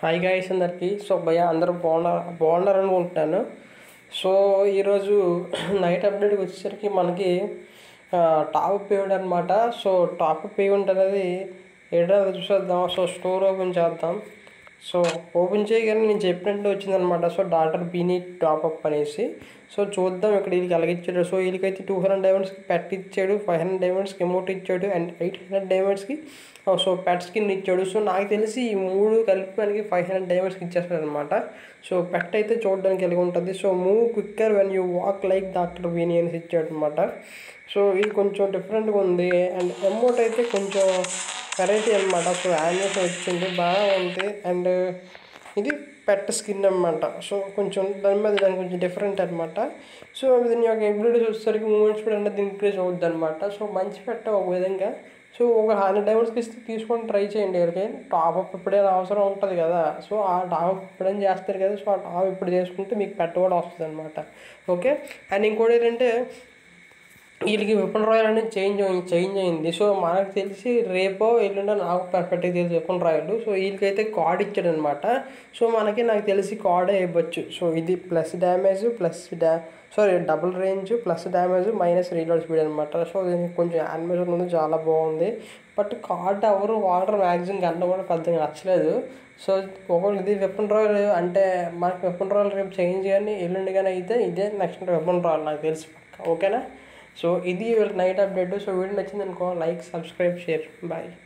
hi guys అందరికి so భయ అందరూ బాగున్నారు బాగున్నారు అనుకుంటున్నాను సో ఈరోజు నైట్ అప్డేట్కి వచ్చేసరికి మనకి ఆ, టాప్ పేమెంట్ అనమాట సో టాప్ పేమెంట్ అనేది ఏడా చూసేద్దాం సో స్టోర్ ఓపెన్ చేద్దాం సో ఓపెన్ చేయగానే నేను చెప్పినట్టు వచ్చిందనమాట so doctor beanie top up అనేసి సో చూద్దాం ఇక్కడ వీళ్ళకి ఎలాగిచ్చాడు సో వీళ్ళకైతే టూ హండ్రెడ్ డైమండ్స్కి పెట్ ఇచ్చాడు ఫైవ్ హండ్రెడ్ డైమండ్స్కి అమౌంట్ ఇచ్చాడు అండ్ ఎయిట్ హండ్రెడ్ డైమండ్స్కి సో పెట్ స్కిన్ ఇచ్చాడు సో నాకు తెలిసి ఈ మూడు కలిపి మనకి ఫైవ్ హండ్రెడ్ డైమండ్స్కి ఇచ్చేస్తాడు అనమాట సో పెట్ అయితే చూడడానికి ఎలా ఉంటుంది so move quicker when you walk like doctor beanie అనేసి ఇచ్చాడు అనమాట సో ఇది కొంచెం డిఫరెంట్గా ఉంది అండ్ అమౌంట్ అయితే కొంచెం వెరైటీ అనమాట సో యానిమేషన్ వచ్చింది బాగా ఉంది అండ్ ఇది పెట్ స్కిన్ అనమాట సో కొంచెం దాని మీద దాని కొంచెం డిఫరెంట్ అనమాట సో దీని యొక్క ఎబిలిటీ చూసేసరికి మూమెంట్స్ కూడా అనేది ఇంక్రీజ్ అవుద్ది అనమాట సో మంచి పెట్ట ఒక విధంగా సో ఒక హండ్రెడ్ డైమండ్స్కి ఇస్తే తీసుకొని ట్రై చేయండి ఎవరికి టాప్ అప్ ఎప్పుడైనా అవసరం ఉంటుంది కదా సో ఆ టాప్ అప్ ఎప్పుడైనా చేస్తారు కదా సో ఆ టాప్ ఇప్పుడు చేసుకుంటే మీకు పెట్ట కూడా వస్తుంది అనమాట ఓకే అండ్ ఇంకోటి ఏంటంటే వీళ్ళకి వెపన్ రాయల్ అనేది చేంజ్ చేంజ్ అయింది సో మనకు తెలిసి రేపో ఎల్లుండో నాకు పర్ఫెక్ట్గా తెలిసి వెపన్ రాయల్ సో వీళ్ళకైతే కార్డ్ ఇచ్చాడు అనమాట సో మనకి నాకు తెలిసి కార్డే ఇవ్వచ్చు సో ఇది ప్లస్ డ్యామేజ్ ప్లస్ డా sorry double range plus damage minus reload speed అనమాట సో దీనికి కొంచెం యానిమేషన్ ఉంది చాలా బాగుంది బట్ కార్డ్ ఎవరు వాటర్ మ్యాక్సిమం గంట కూడా పెద్దగా నచ్చలేదు సో ఒకవేళ ఇది వెపన్ రాయల్ అంటే మనకి వెపన్ రాయల్ రేపు చేంజ్ కానీ ఎల్లుండి కానీ అయితే ఇదే నెక్స్ట్ వెపన్ రాయల్ నాకు తెలిసి పక్కా ఓకేనా సో ఇది నైట్ అప్డేట్ సో వీడియో నచ్చింది అనుకో లైక్ సబ్స్క్రైబ్ షేర్ బాయ్